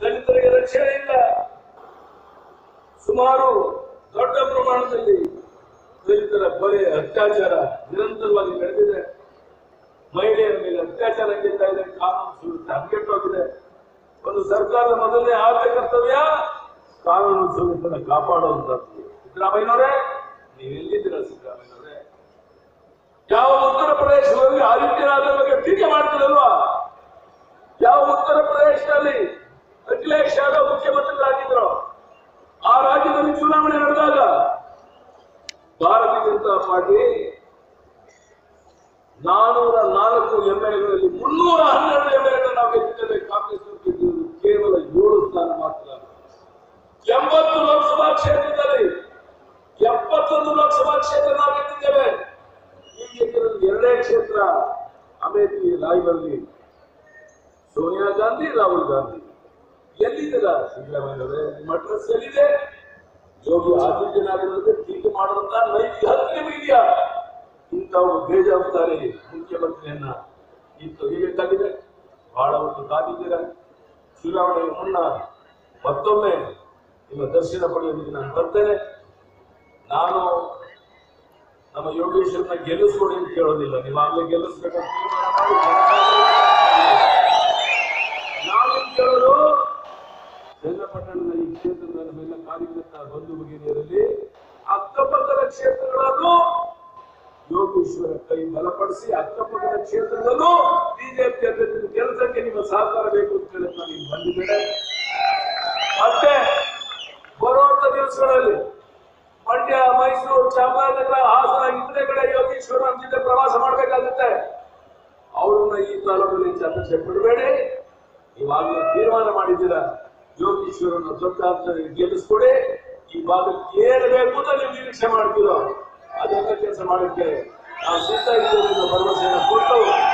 ದಲಿತರಿಗೆ ರಕ್ಷಣೆ ಇಲ್ಲ ಸುಮಾರು ದೊಡ್ಡ ಪ್ರಮಾಣದಲ್ಲಿ ದಲಿತರ ಕೊಲೆ ಅತ್ಯಾಚಾರ ನಿರಂತರವಾಗಿ ನಡೆದಿದೆ ಮಹಿಳೆಯರ ಮೇಲೆ ಅತ್ಯಾಚಾರ ನಡೀತಾ ಇದೆ ಕಾನೂನು ಸುವ್ಯವಸ್ಥೆ ಹದಗೆಟ್ಟೋಗಿದೆ ಒಂದು ಸರ್ಕಾರದ ಮೊದಲನೇ ಆದ್ಯ ಕರ್ತವ್ಯ ಕಾನೂನು ಸುವ್ಯವಸ್ಥೆನ ಕಾಪಾಡುವಂತದ್ದು ಸಿದ್ದರಾಮಯ್ಯನವರೇ ನೀವು ಎಲ್ಲಿದ್ದೀರಾ ಸಿದ್ದರಾಮಯ್ಯನವರೇ ಯಾವ ಉತ್ತರ ಪ್ರದೇಶದಲ್ಲಿ ಆದಿತ್ಯನಾಥ್ ಬಗ್ಗೆ ಟೀಕೆ ಮಾಡ್ತಿರಲ್ವಾ ಯಾವ ಉತ್ತರ ಪ್ರದೇಶದಲ್ಲಿ ಅಖಿಲೇಶ್ ಯಾದವ್ ಮುಖ್ಯಮಂತ್ರಿಗಳಾಗಿದ್ರು ಆ ರಾಜ್ಯದಲ್ಲಿ ಚುನಾವಣೆ ನಡೆದಾಗ ಭಾರತೀಯ ಜನತಾ ಪಾರ್ಟಿ ನಾನೂರ ನಾಲ್ಕು ಎಂಎಲ್ಗಳಲ್ಲಿ ಮುನ್ನೂರ ಹನ್ನೆರಡು ಎಂಎಲ್ಗಳನ್ನು ನಾವು ಗೆದ್ದಿದ್ದೇವೆ ಕಾಂಗ್ರೆಸ್ ಗೆದ್ದಿದ್ದು ಕೇವಲ ಏಳು ಸ್ಥಾನ ಮಾತ್ರ ಎಂಬತ್ತು ಲೋಕಸಭಾ ಕ್ಷೇತ್ರದಲ್ಲಿ ಎಪ್ಪತ್ತೊಂದು ಲೋಕಸಭಾ ಕ್ಷೇತ್ರ ನಾವು ಗೆದ್ದಿದ್ದೇವೆ ಈ ಗೆದ್ದಿರೋದು ಎರಡೇ ಕ್ಷೇತ್ರ ಅಮೇಥಿ ರಾಯ್ಬಲ್ಲಿ ಸೋನಿಯಾ ಗಾಂಧಿ ರಾಹುಲ್ ಗಾಂಧಿ ಎಲ್ಲಿದ್ದೀರಾ ಸಿದ್ದರಾಮಯ್ಯವರೇ ನಿಮ್ಮ ಅಡ್ರೆಸ್ ಎಲ್ಲಿದೆ ಯೋಗಿ ಆದಿತ್ಯನಾಥ್ ಟೀಕೆ ಮಾಡುವಂತ ನೈತಿಕ ಹಕ್ಕು ನಿಮಗಿದೆಯಾ ಇಂಥವು ಬೇಜವಾಬ್ದಾರಿ ಮುಖ್ಯಮಂತ್ರಿಯನ್ನ ಈ ತೆಗಿಬೇಕಾಗಿದೆ ಬಹಳ ಹೊತ್ತು ಕಾದಿದ್ದೀರ ಚುನಾವಣೆಗೆ ಮುನ್ನ ಮತ್ತೊಮ್ಮೆ ನಿಮ್ಮ ದರ್ಶನ ಪಡೆಯೋದಕ್ಕೆ ನಾನು ಬರ್ತೇನೆ ನಾನು ನಮ್ಮ ಯೋಗೇಶ್ವರನ ಗೆಲ್ಲಿಸ್ಕೊಡಿ ಅಂತ ಕೇಳೋದಿಲ್ಲ ನೀವು ಆಗ್ಲೇ ಗೆಲ್ಲಿಸ್ಬೇಕಂತ ತೀರ್ಮಾನ ಮಾಡಿ ನಾವೇನ್ ಕೇಳೋದು ಚನ್ನಪಟ್ಟಣದ ಈ ಕ್ಷೇತ್ರದ ನಮ್ಮೆಲ್ಲ ಕಾರ್ಯಕರ್ತ ಬಂಧು ಭಗಿನಿಯರಲ್ಲಿ ಅಕ್ಕಪಕ್ಕದ ಕ್ಷೇತ್ರಗಳಲ್ಲೂ ಯೋಗೇಶ್ವರ ಕೈ ಬಲಪಡಿಸಿ ಅಕ್ಕಪಕ್ಕದ ಕ್ಷೇತ್ರದಲ್ಲೂ ಬಿಜೆಪಿ ಅಭ್ಯರ್ಥಿ ಕೆಲಸಕ್ಕೆ ನಿಮ್ಮ ಸಹಕಾರ ಬೇಕು ಅಂತ ಹೇಳಿ ನಾನು ಇಲ್ಲಿ ಬಂದಿದ್ದೇನೆ ಮತ್ತೆ ಬರುವಂತ ದಿವಸಗಳಲ್ಲಿ ಮಂಡ್ಯ ಮೈಸೂರು ಚಾಮರಾಜನಗರ ಹಾಸನ ಇತರೆ ಕಡೆ ಯೋಗೇಶ್ವರ ನಮ್ಮ ಜೊತೆ ಪ್ರವಾಸ ಮಾಡಬೇಕಾಗುತ್ತೆ ಅವ್ರನ್ನ ಈ ತಾಲೂಕಲ್ಲಿ ಚರ್ಚೆ ಬಿಡಬೇಡಿ ಇವಾಗಲೇ ತೀರ್ಮಾನ ಮಾಡಿದ್ದೀರಾ ಯೋಗೀಶ್ವರನ ದೊಡ್ಡ ಅಂತ ಗೆಲ್ಲಿಸ್ಕೊಡಿ ಈ ಭಾಗಕ್ಕೆ ಏನು ಬೇಕು ಅಂತ ನೀವು ನಿರೀಕ್ಷೆ ಮಾಡ್ತೀರೋ ಅದೆಲ್ಲ ಕೆಲಸ ಮಾಡಕ್ಕೆ ನಾವು ಸಿದ್ಧ ಇದ್ದೇವೆ ಅನ್ನೋ ಭರವಸೆಯನ್ನು ಕೊಟ್ಟು